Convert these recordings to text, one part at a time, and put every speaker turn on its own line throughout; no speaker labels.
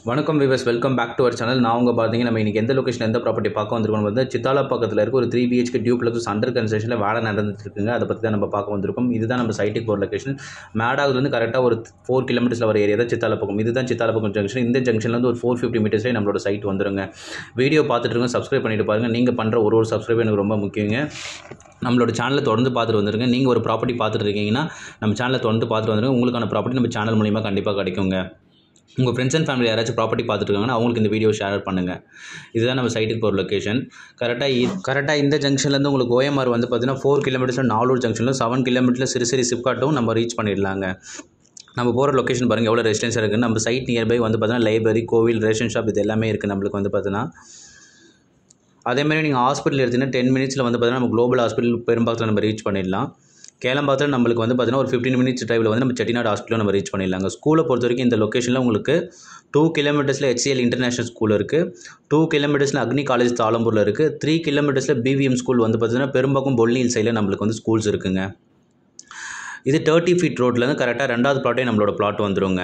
வணக்கம் viewers welcome back to our channel நான் உங்க பார்த்தீங்க நம்ம இன்னைக்கு எந்த லொகேஷன் எந்த ப்ராப்பர்ட்டி பார்க்க வந்திருக்கோம் வந்து சித்தாலா பக்கத்தில் இருக்க ஒரு த்ரீ பிஹெச்கே டியூப்ளக்ஸ் அண்டர் கன்ஸ்ட்ரக்ஷனில் வேலை நடந்துட்டு இருக்குங்க அதை பற்றி தான் நம்ம பார்க்க வந்திருக்கோம் இதுதான் நம்ம சைட்டுக்கு போகிற லொகேஷன் மேடாகுலேருந்து கரெக்டாக ஒரு ஃபோர் கிலோமீட்டர்ஸில் வர ஏரியா தான் சித்தாலா பக்கம் இதுதான் சித்தாலா பக்கம் ஜங்ஷன் இந்த ஜங்ஷன்லேருந்து ஒரு ஃபோர் ஃபிஃப்டி மீட்டர்ஸ்லேயே நம்மளோட சைட் வந்துருங்க வீடியோ பார்த்துட்டு இருங்க சப்ஸ்கிரைப் பண்ணிட்டு பாருங்கள் நீங்கள் பண்ணுற ஒரு ஒரு சப்ஸ்கிரைப் எனக்கு ரொம்ப முக்கியங்க நம்மளோட சேனலை தொடர்ந்து பார்த்துட்டு வந்துருங்க நீங்கள் ஒரு ப்ராப்பர்ட்டி பார்த்துட்டு இருக்கீங்கன்னா நம்ம சேனலை தொடர்ந்து பார்த்துட்டு வந்துருங்க உங்களுக்கான ப்ராப்பர்ட்டி நம்ம சேனல் மூலிமா கண்டிப்பாக கிடைக்குங்க உங்கள் ஃப்ரெண்ட்ஸ் அண்ட் ஃபேமிலி யாராச்சும் ப்ராப்பர்ட்டி பார்த்துட்டு இருக்காங்கன்னா அவங்களுக்கு இந்த வீடியோ ஷேர் பண்ணுங்கள் இதுதான் நம்ம சைட்டுக்கு போகிற லொக்கேஷன் கரெக்டாக கரெக்டாக இந்த ஜங்ஷன்லேருந்து உங்களுக்கு ஓஎம்ஆர் வந்து பார்த்தீங்கன்னா ஃபோர் கிலோமீட்டர்ஸில் நாலூர் ஜங்ஷனில் செவன் கிலோமீட்டரில் சிறு சிறு சிப்காட்டும் நம்ம ரீச் பண்ணிடலாங்க நம்ம போகிற லொக்கேஷன் பாருங்கள் எவ்வளோ ரெசிடென்ஸ் இருக்குது நம்ம சைட் நியர்பை வந்து பார்த்தீங்கன்னா லைப்ரரி கோவில் ரேஷன் ஷாப் இது எல்லாமே இருக்குது நம்மளுக்கு வந்து பார்த்தீங்கன்னா அதேமாதிரி நீங்கள் ஹாஸ்பிட்டல் எடுத்தீங்கன்னா டென் மினிட்ஸில் வந்து பார்த்தீங்கன்னா நம்ம குளோபல் ஹாஸ்பிட்டல் பெரும்பாக்கத்தில் நம்ம ரீச் பண்ணிடலாம் கேளம்பாத்தில் நம்மளுக்கு வந்து பார்த்தீங்கன்னா ஒரு ஃபிஃப்டின் மினிட்ஸ் டிரைவில் வந்து நம்ம செட்டிநாடு ஹாஸ்பிட்டலும் நம்ம ரீச் பண்ணிடலாங்க ஸ்கூலை பொறுத்த வரைக்கும் இந்த லொக்கேஷனில் உங்களுக்கு டூ கிலோமீட்டர்ஸில் ஹெச்சிஎல் இன்டர்நேஷனல் ஸ்கூல் இருக்குது டூ கிலோமீட்டர்ஸில் அக்னி காலேஜ் தாளம்பூரில் இருக்குது த்ரீ கிலோமீட்டர்ஸில் பிவிஎம் ஸ்கூல் வந்து பார்த்தீங்கன்னா பெரும்பாக்கம் பொல்லி ஹில் சைடில் நம்மளுக்கு வந்து ஸ்கூல்ஸ் இருக்குங்க இது தேர்ட்டி ஃபீட் ரோட்லேருந்து கரெக்டாக ரெண்டாவது பிளாட்டே நம்மளோட பிளாட் வந்துருங்க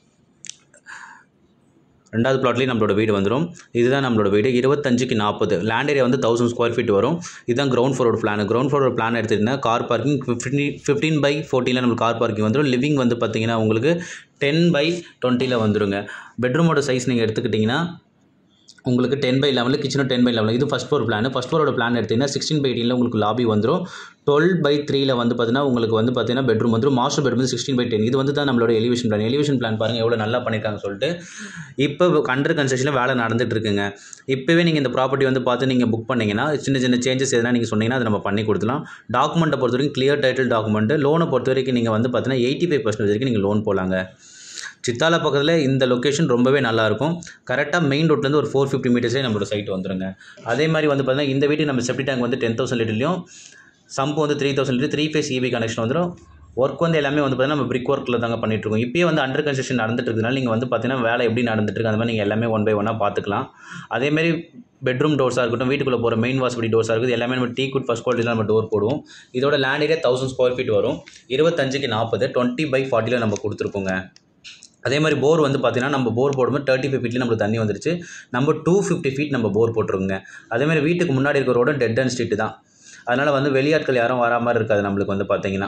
ரெண்டாவது பிளாட்லேயும் நம்மளோட வீடு வந்துடும் இதுதான் நம்மளோட வீடு இருபத்தஞ்சுக்கு நாற்பது லேண்ட் ஏரியா வந்து தௌசண்ட் ஸ்கொயர் ஃபீட் வரும் இதுதான் கிரவுண்ட் ஃப்ளோரோட பிளான் கிரவுண்ட் ஃப்ளோரோட பிளான் எடுத்துக்கிட்டிங்கன்னா car parking fifteen fifteen by ஃபோர்ட்டியில் நம்மளுக்கு கார் பார்க்கிங் வந்துடும் லிவிங் வந்து பார்த்தீங்கன்னா உங்களுக்கு டென் பை டுவெண்ட்டியில் வந்துருங்க பெட்ரூமோட சைஸ் நீங்கள் எடுத்துக்கிட்டிங்கன்னா உங்களுக்கு டென் பை லெவலில் கிச்சனும் டென் பை லெவலில் இது ஃபஸ்ட் ஃப்ளோர் பிளான் ஃபஸ்ட் ஃப்ளோரோட பிளான் எடுத்திங்கன்னா சிக்ஸ்டீன் பை எயிட்டீனில் உங்களுக்கு லாபி வந்துடும் டுவெல் பை த்ரீல வந்து பார்த்தீங்கன்னா உங்களுக்கு வந்து பார்த்தீங்கன்னா பெட்ரூம் வந்துடும் மாஸ்டர் பெட்ரூம் வந்து சிக்ஸ்டீன் பை டென் இது வந்து தான் நம்மளோட எலிவேஷன் பிளான் எலிவேஷன் பிளான் பாருங்கள் எவ்வளோ நல்லா பண்ணியிருக்காங்க சொல்லிட்டு இப்போ அண்டர் கன்ஸ்ட்ரக்ஷனில் வேலை நடந்துட்டு இருக்குங்க இப்போவே நீங்கள் இந்த ப்ராப்பர்ட்டி வந்து பார்த்து நீங்கள் புக் பண்ணிங்கன்னா சின்ன சின்ன சேஞ்சஸ் எதனா நீங்கள் சொன்னீங்கன்னா அதை நம்ம பண்ணி கொடுத்துலாம் டாக்குமெண்ட்டை பொறுத்த வரைக்கும் கிளியர் டைட்டில் டாக்குமெண்ட் லோனை பொறுத்த வரைக்கும் நீங்கள் வந்து பார்த்தீங்கன்னா எயிட்டி ஃபைவ் பர்சன்ட் வரைக்கும் நீங்கள் லோன் போகலாங்க சித்தாலா பக்கத்தில் இந்த லொக்கேஷன் ரொம்பவே நல்லாயிருக்கும் கரெக்டாக மெயின் ரோட்லேருந்து ஒரு ஃபோர் ஃபிஃப்டி மீட்டர்ஸே நம்மளோட சைட் வந்துருங்க அதே மாதிரி வந்து பார்த்தீங்கன்னா இந்த வீட்டுக்கு நம்ம செப்டி டேங்க் வந்து டென் தௌசண்ட் லிட்டர்லையும் சம்பு வந்து three thousand litre three phase EB connection வந்துடும் ஒர்க் வந்து எல்லாமே வந்து பார்த்தீங்கன்னா நம்ம பிரிக் ஒர்க்கில் தாங்க பண்ணிட்டு இருக்கோம் இப்போயே வந்து அண்டர் கன்ஸ்ட்ரக்ஷன் நடந்துட்டு இருக்கனால நீங்கள் வந்து பார்த்தீங்கன்னா வேலை எப்படி நடந்துட்டு இருக்கு அந்த மாதிரி நீங்கள் எல்லாமே ஒன் பை ஒன்னாக பார்த்துக்கலாம் அதேமாரி பெட்ரூம் டோர்ஸாக இருக்கட்டும் வீட்டுக்குள்ளே போகிற மெயின் வாசப்படி டோர்ஸாக இருக்குது எல்லாமே நம்ம டீ குட் ஃபஸ்ட் குவாலிட்டியில் நம்ம டோர் போடுவோம் இதோட land area thousand square feet வரும் இருபத்தஞ்சுக்கு நாற்பது டுவெண்ட்டி பை ஃபார்ட்டியில் நம்ம கொடுத்துருக்கோங்க அதே மாதிரி போர் வந்து பார்த்தீங்கன்னா நம்ம போர் போடும்போது தேர்ட்டி ஃபைவ் ஃபீட்லேயே நம்மளுக்கு தண்ணி வந்துருச்சு நம்ம டூ ஃபிஃப்டி ஃபீட் நம்ம போர் போட்டிருக்கோங்க அதேமாதிரி வீட்டுக்கு முன்னாடி இருக்கிற ரோடும் டெட் அண்ட் ஸ்ட்ரீட் தான் அதனால் வந்து வெளியாட்கள் யாரும் வரா மாதிரி இருக்காது நம்மளுக்கு வந்து பார்த்தீங்கன்னா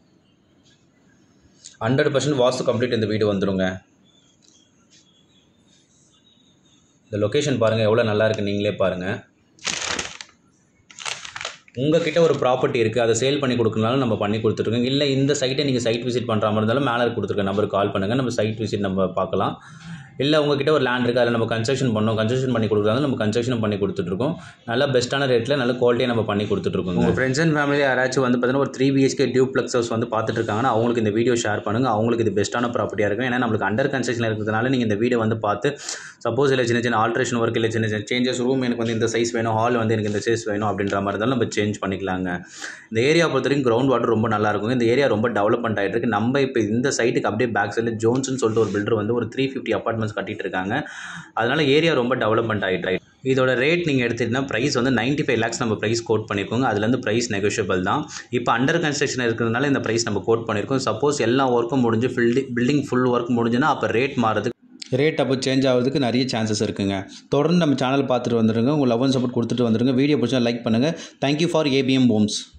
ஹண்ட்ரட் பர்சன்ட் வாஸ்து கம்ப்ளீட் இந்த வீடு வந்துருங்க இந்த லொக்கேஷன் பாருங்கள் எவ்வளோ நல்லா இருக்குது நீங்களே பாருங்கள் உங்ககிட்ட ஒரு ப்ராப்பர்ட்டி இருக்குது அதை சேல் பண்ணி கொடுக்கறனாலும் நம்ம பண்ணி கொடுத்துருக்கோம் இல்லை இந்த சைட்டை நீங்கள் சைட் விசிட் பண்ணுற மாதிரி இருந்தாலும் மேலே கொடுத்துருக்க நம்பருக்கு கால் பண்ணுங்கள் நம்ம சைட் விசிட் நம்ம பார்க்கலாம் இல்லை உங்ககிட்ட ஒரு லேண்ட் இருக்குது அதில் நம்ம கன்ஸ்ட்ரக்ஷன் பண்ணோம் கன்ஸ்ட்ரக்ஷன் பண்ணி கொடுக்குறாங்க நம்ம கன்ஸ்ட்ரக்ஷனும் பண்ணி கொடுத்துட்ருக்கோம் நல்ல பெஸ்ட்டான ரேட்டில் நல்ல குவாலிட்டியாக நம்ம பண்ணி கொடுத்துட்ருக்கோம் உங்கள் ஃப்ரெண்ட்ஸ் அண்ட் ஃபேமிலி யாராச்சும் வந்து பார்த்தீங்கன்னா ஒரு த்ரீ பிஹெச்கே டியூப்ளெக்ஸ் ஹவுஸ் வந்து பார்த்துட்டு இருக்காங்கன்னா அவங்களுக்கு இந்த வீடியோ ஷேர் பண்ணுங்கள் அவங்களுக்கு இது பெஸ்ட்டான ப்ராப்பர்ட்டியாக இருக்கும் ஏன்னா நம்மளுக்கு அண்டர் கன்ஸ்ட்ரக்ஷன் இருக்கிறதுனால நீங்கள் இந்த வீடியோ வந்து பார்த்து சப்போஸ் இல்லை சின்ன சின்ன ஆல்ட்ரேஷன் ஒர்க் இல்லை சின்ன சின்ன சேஞ்சஸ் ரூம் எனக்கு வந்து இந்த சைஸ் வேணும் ஹால் வந்து எனக்கு இந்த சைஸ் வேணும் அப்படின்ற மாதிரி இருந்தாலும் நம்ம சேஞ்ச் பண்ணிக்கலாங்க இந்த ஏரியா பொறுத்த வரைக்கும் கிரவுண்ட் வாட்டர் ரொம்ப நல்லா இருக்கும் இந்த ஏரியா ரொம்ப டெவலப்மெண்ட் ஆகிட்டு இருக்கு நம்ம இப்போ இந்த சைட்டுக்கு அப்படியே பேக் சைடில் ஜோன்ஸ்னு சொல்லிட்டு ஒரு பில்டர் வந்து ஒரு த்ரீ ஃபிஃப்டி அப்பார்ட்மெண்ட்ஸ் கட்டிட்டு இருக்காங்க அதனால ஏரியா ரொம்ப டெவலப்மெண்ட் ஆகிட்டு இதோட ரேட் நீங்கள் எடுத்துகிட்டிங்கன்னா ப்ரைஸ் வந்து நைன்ட்டி ஃபைவ் லேக்ஸ் நம்ம ப்ரைஸ் கோட் பண்ணியிருக்கோங்க அதுலேருந்து ப்ரைஸ் நெகோஷியபிள் தான் இப்போ அண்டர் கன்ஸ்ட்ரக்ஷன் இருக்கிறதுனால இந்த ப்ரைஸ் நம்ம கோட் பண்ணியிருக்கோம் சப்போஸ் எல்லா ஒர்க்கும் முடிஞ்சு பில்டிங் பில்டிங் ஃபுல் ஒர்க் முடிஞ்சுன்னா அப்போ ரேட் மாறதுக்கு ரேட் அப்போ சேஞ்ச் ஆகிறதுக்கு நிறைய சான்சஸ் இருக்குங்க தொடர்ந்து நம்ம சேனல் பார்த்துட்டு வந்துடுங்க உங்கள் லவ் அண்ட் சப்போர்ட் கொடுத்துட்டு வந்துடுங்க வீடியோ பிடிச்சா லைக் பண்ணுங்கள் தேங்க்யூ ஃபார் ஏபிஎம் ஹோம்ஸ்